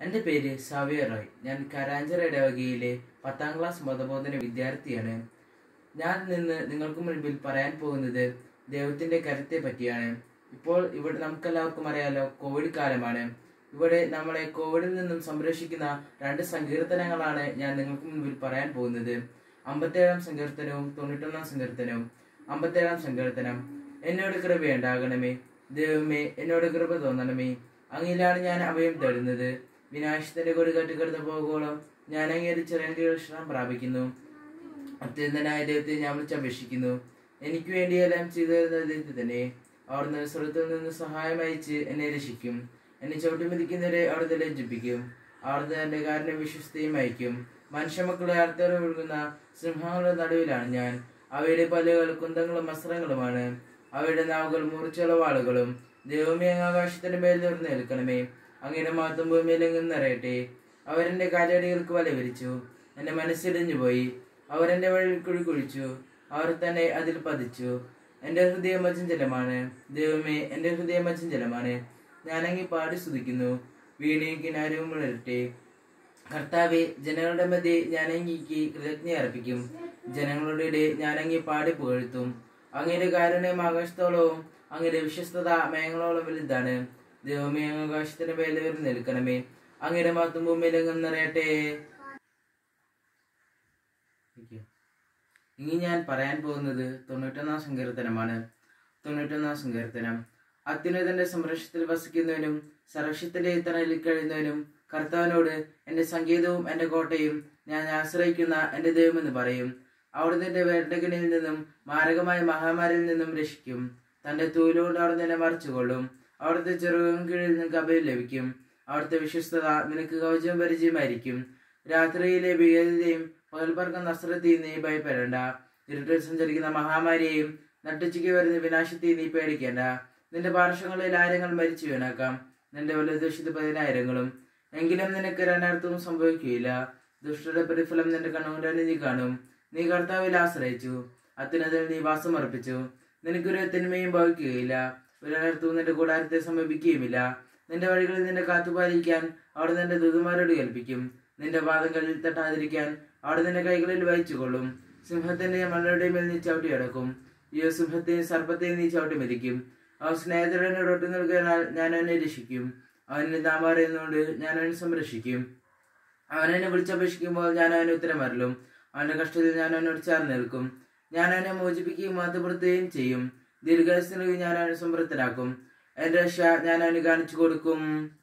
എൻ്റെ പേര് സാവിയ റോയ് ഞാൻ കരാഞ്ചിറ ഇടവകയിലെ പത്താം ക്ലാസ് മതബോധന വിദ്യാർത്ഥിയാണ് ഞാൻ നിന്ന് നിങ്ങൾക്ക് മുൻപിൽ പറയാൻ പോകുന്നത് ദൈവത്തിന്റെ കരുത്തെ പറ്റിയാണ് ഇപ്പോൾ ഇവിടെ നമുക്കെല്ലാവർക്കും അറിയാലോ കോവിഡ് കാലമാണ് ഇവിടെ നമ്മളെ കോവിഡിൽ നിന്നും സംരക്ഷിക്കുന്ന രണ്ട് സങ്കീർത്തനങ്ങളാണ് ഞാൻ നിങ്ങൾക്ക് മുൻപിൽ പറയാൻ പോകുന്നത് അമ്പത്തേഴാം സങ്കീർത്തനവും തൊണ്ണൂറ്റൊന്നാം സങ്കീർത്തനവും അമ്പത്തേഴാം സങ്കീർത്തനം എന്നോട് കൃപയുണ്ടാകണമേ ദൈവമേ എന്നോട് കൃപ തോന്നണമേ അങ്ങിലാണ് ഞാൻ അഭയം തേടുന്നത് വിനാശത്തിന്റെ കൊടുകാറ്റ് കിടന്നു പോകുവോളം ഞാൻ അങ്ങേര് ചെറിയ വിശ്രാം പ്രാപിക്കുന്നു അത്യന്തനായ ദൈവത്തെ ഞാൻ വിളിച്ചപേക്ഷിക്കുന്നു എനിക്ക് വേണ്ടി എല്ലാം ചെയ്തു തരുന്ന ദൈവത്തെ തന്നെ അവിടുന്ന് സ്വർഗത്തിൽ നിന്ന് സഹായം അയച്ച് എന്നെ രക്ഷിക്കും എന്നെ ചവിട്ടി മതിക്കുന്നവരെ അവിടുത്തെ ലജ്ജിപ്പിക്കും അവിടുത്തെ എന്റെ കാരനെ വിശ്വസ്തയും അയക്കും മനുഷ്യമക്കളെ അർത്ഥം ഒഴുകുന്ന സിംഹങ്ങളുടെ നടുവിലാണ് ഞാൻ അവയുടെ പല്ലുകൾ കുന്തങ്ങളും വസ്ത്രങ്ങളുമാണ് അവയുടെ നാവുകൾ മുറിച്ചുള്ള വാളുകളും ദൈവമേ അങ്ങ് ആകാശത്തിന്റെ മേൽ നിവർന്ന് നിൽക്കണമേ അങ്ങയുടെ മാത്രം ഭൂമിയിലെങ്ങും നിറയട്ടെ അവരെന്റെ കാലടികൾക്ക് വല വിരിച്ചു എന്റെ മനസ്സിടിഞ്ഞു പോയി അവരെന്റെ വഴിയിൽ കുഴി കുഴിച്ചു അവർ തന്നെ അതിൽ പതിച്ചു എന്റെ ഹൃദയം അചഞ്ചലമാണ് ദൈവമേ എന്റെ ഹൃദയം അചഞ്ചലമാണ് ഞാനങ്ങി പാടി സ്തുതിക്കുന്നു വീണയും കിനാരവും ഉണരട്ടെ കർത്താവെ ജനങ്ങളുടെ മധ്യേ ഞാൻ അങ്ങേക്ക് കൃതജ്ഞ അർപ്പിക്കും ജനങ്ങളുടെ ഇടയിൽ ഞാൻ അങ്ങേ പാടി പുകഴ്ത്തും അങ്ങയുടെ കാരുണ്യം ആകാശത്തോളവും അങ്ങയുടെ വിശ്വസ്തത മേഘങ്ങളോളം വലുതാണ് ദൈവമേ അങ്ങ് ആകാശത്തിന്റെ മേലെ ഉയർന്ന് നിൽക്കണമേ അങ്ങയുടെ മാത്രം ഭൂമിയിലെങ്ങും നിറയട്ടെ ഇനി ഞാൻ പറയാൻ പോകുന്നത് തൊണ്ണൂറ്റൊന്നാം സങ്കീർത്തനമാണ് തൊണ്ണൂറ്റൊന്നാം സങ്കീർത്തനം അത്യുന്നതന്റെ സംരക്ഷണത്തിൽ വസിക്കുന്നവനും സർവശത്തിന്റെ തണലിൽ കഴിയുന്നവനും കർത്താവിനോട് എന്റെ സംഗീതവും എന്റെ കോട്ടയും ഞാൻ ആശ്രയിക്കുന്ന എന്റെ ദൈവമെന്ന് പറയും അവിടുന്ന് എന്റെ വേട്ടകനിൽ നിന്നും മാരകമായ മഹാമാരിൽ നിന്നും രക്ഷിക്കും തന്റെ തൂലുകൊണ്ട് അവിടുന്ന് എന്നെ മറിച്ചുകൊള്ളും അവിടുത്തെ ചെറുകം കീഴിൽ നിനക്ക് അഭയം ലഭിക്കും അവിടുത്തെ വിശ്വസ്തത നിനക്ക് കവചവും പരിചയമായിരിക്കും രാത്രിയിലെ ഭീകരതയും പകൽപ്പറക്കം നസ്രത്തെയും നീ ഭയപ്പെടേണ്ട ഇരുട്ടിൽ സഞ്ചരിക്കുന്ന മഹാമാരിയെയും നട്ടുച്ചയ്ക്ക് വരുന്ന വിനാശത്തെയും നീ പേടിക്കേണ്ട നിന്റെ പാർശ്വങ്ങളിൽ ആയിരങ്ങൾ മരിച്ചു വീണാക്കാം നിന്റെ വലതുവശത്ത് പതിനായിരങ്ങളും എങ്കിലും നിനക്ക് രണ്ടർത്ഥവും സംഭവിക്കുകയില്ല ദുഷ്ടയുടെ പ്രതിഫലം നിന്റെ കണ്ണുകൊണ്ടാണ് നീ കാണും നീ കർത്താവിൽ ആശ്രയിച്ചു അത്യുന്നതിൽ നീ വാസം അർപ്പിച്ചു നിനക്കൊരു തിന്മയും ഭവിക്കുകയില്ല ഒരർത്ഥവും നിന്റെ കൂടാരത്തെ സമീപിക്കുകയുമില്ല നിന്റെ വഴികളിൽ നിന്നെ കാത്തുപാലിക്കാൻ അവിടെ നിന്റെ ദൂതന്മാരോട് കൽപ്പിക്കും നിന്റെ പാദങ്ങളിൽ തട്ടാതിരിക്കാൻ അവിടെ നിന്റെ കൈകളിൽ വഹിച്ചുകൊള്ളും സിംഹത്തിന്റെ മണ്ണയുടെ മേൽ നീ ചവിട്ടി അടക്കും ഈ സിംഹത്തെയും സർപ്പത്തെയും നീ ചവിട്ടി മരിക്കും അവൻ സ്നേഹിതരനോട് ഒട്ടു നിൽക്കുന്നതിനാൽ ഞാൻ അവനെ രക്ഷിക്കും അവന് നാം പറയുന്നതുകൊണ്ട് ഞാൻ അവനെ സംരക്ഷിക്കും അവൻ എന്നെ വിളിച്ചപേക്ഷിക്കുമ്പോൾ ഞാൻ അവന് ഉത്തരം വരലും അവന്റെ കഷ്ടത്തിൽ ഞാൻ അവനോട് ചേർന്ന് നിൽക്കും ഞാൻ അവനെ മോചിപ്പിക്കുകയും മാറ്റപ്പെടുത്തുകയും ചെയ്യും ദീർഘസ്ഥിനും ഞാൻ അവനെ സമൃദ്ധനാക്കും എന്റെ രക്ഷ ഞാൻ അവന് കാണിച്ചു കൊടുക്കും